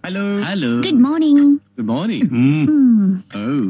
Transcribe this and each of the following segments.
hello hello good morning good morning hmm hmm ಓ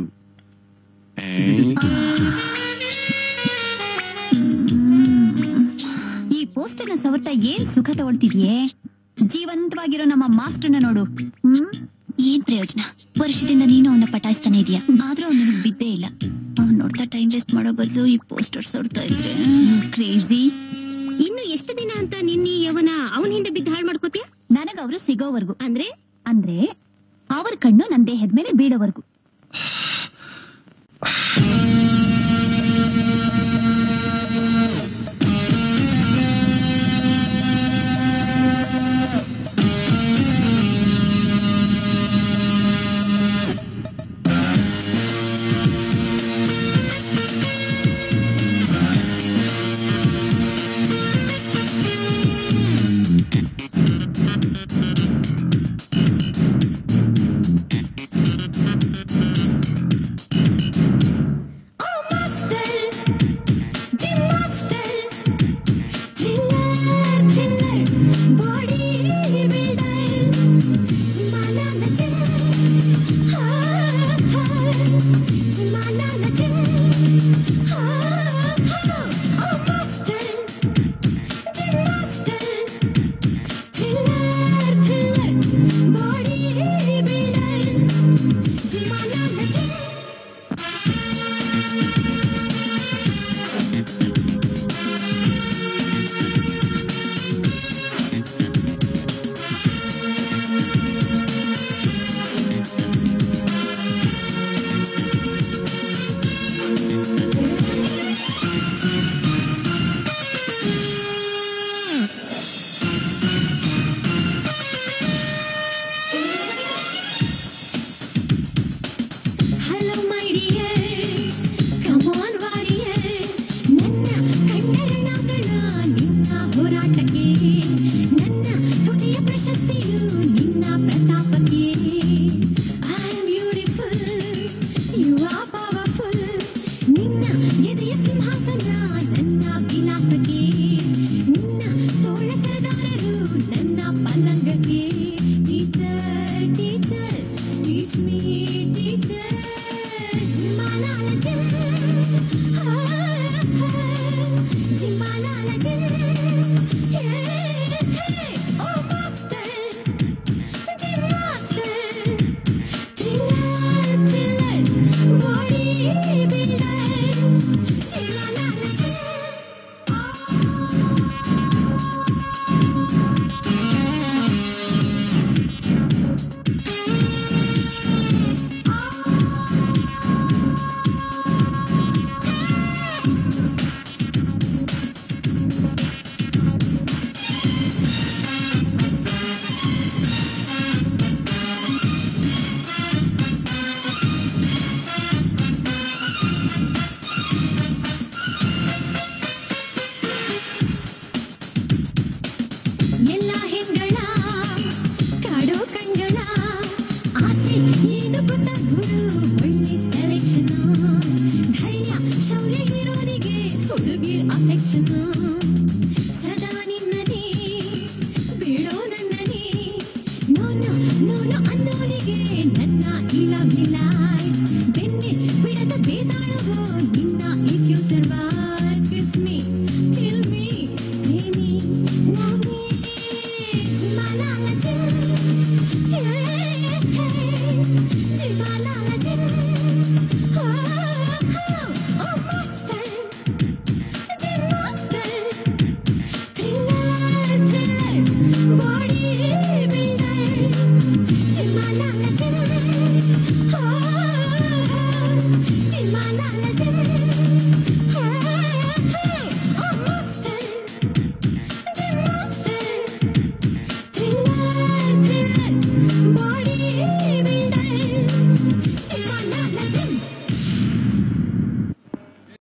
ಈ poster ನ ಸವರ್ತಾ ಏನ್ ಸುಖ ತಗೊಳ್ತಿದ್ಯೆ ಜೀವಂತವಾಗಿರೋ ನಮ್ಮ ಮಾಸ್ಟರ್ನ ನೋಡು ಹ್ಮ್ ಏನ್ ಪ್ರಯೋಜನ ವರ್ಷದಿಂದ ನೀನು ಅವನ್ನ ಪಟಾಯಿಸ್ತಾನೆ ಇದೀಯ ಆದ್ರೂ ಅವ್ನು ನಿನಗ್ ಬಿದ್ದೇ ಇಲ್ಲ ಅವ್ನ್ ನೋಡ್ತಾ ಟೈಮ್ ವೇಸ್ಟ್ ಮಾಡೋ ಬದಲು ಈ ಪೋಸ್ಟರ್ ಸವರ್ತಾ ಇದ್ರೆ ಕ್ರೇಜಿ ಇನ್ನು ಎಷ್ಟು ದಿನ ಅಂತ ನಿನ್ನಿ ಯವನ ಅವನ ಹಿಂದೆ ಬಿದ್ದು ಹಾಳು ಮಾಡ್ಕೋತೀಯ ನನಗ ಅವರು ಸಿಗೋವರ್ಗು ಅಂದ್ರೆ ಅಂದ್ರೆ ಅವ್ರ ಕಣ್ಣು ನನ್ ದೇಹದ ಮೇಲೆ ಬೀಳೋವರ್ಗು hello my dear come on warrior ನನ್ನ ಕಣ್ಣರಣಗಳ ನಿನ್ನ ಹೋರಾಟಕ್ಕೆ ನನ್ನ ತುಟಿಯ ಪ್ರಶಸ್ತಿಯು ನಿನ್ನ ಪ್ರತಾಪಕ್ಕೆ I am beautiful you are powerful ನಿನ್ನ ಎದೆಯ ಸಿಂಹಾಸನ ನನ್ನ ವಿಲಾಸಕ್ಕೆ ನಿನ್ನ ತೋಳ ಸರದಾರರು ನನ್ನ ಪಲ್ಲಂಗಕ್ಕೆ teacher teacher teach me teacher ಜಿಂಬಾಲಾಲ ಜಿಂ ಹಾ ಜಿಂಬಾಲಾಲ ಜಿಂ ಹೇ ಹೇ ಓ master gym master thriller thriller body builder ಜಿಂಬಾಲಾಲ ಜಿಂ ಎಲ್ಲ ಹೆಂಗಳ ಕಾಡು ಕಣ್ಗಳ ಆಸೆ ಏನು ಗೊತ್ತ ಗುರು ಒಳ್ಳೆ ಸೆಲೆಕ್ಷನ್ ಧೈರ್ಯ ಶೌರ್ಯ ಇರೋನಿಗೆ ಹುಡುಗಿ ಅಫೆಕ್ಷನ್ ಸದಾ ನಿನ್ನನೇ ಬೇಡೋ ನನ್ನನೇ ನೋನು ನೋನು ಅನ್ನೋನಿಗೆ ನನ್ನ ಇಲ್ಲ ಬೆನ್ನೆ ಬಿಡದ ಬೇದಾಳವೋ ನಿನ್ನ ಈ ಫ್ಯೂಚರ್ ಬಾ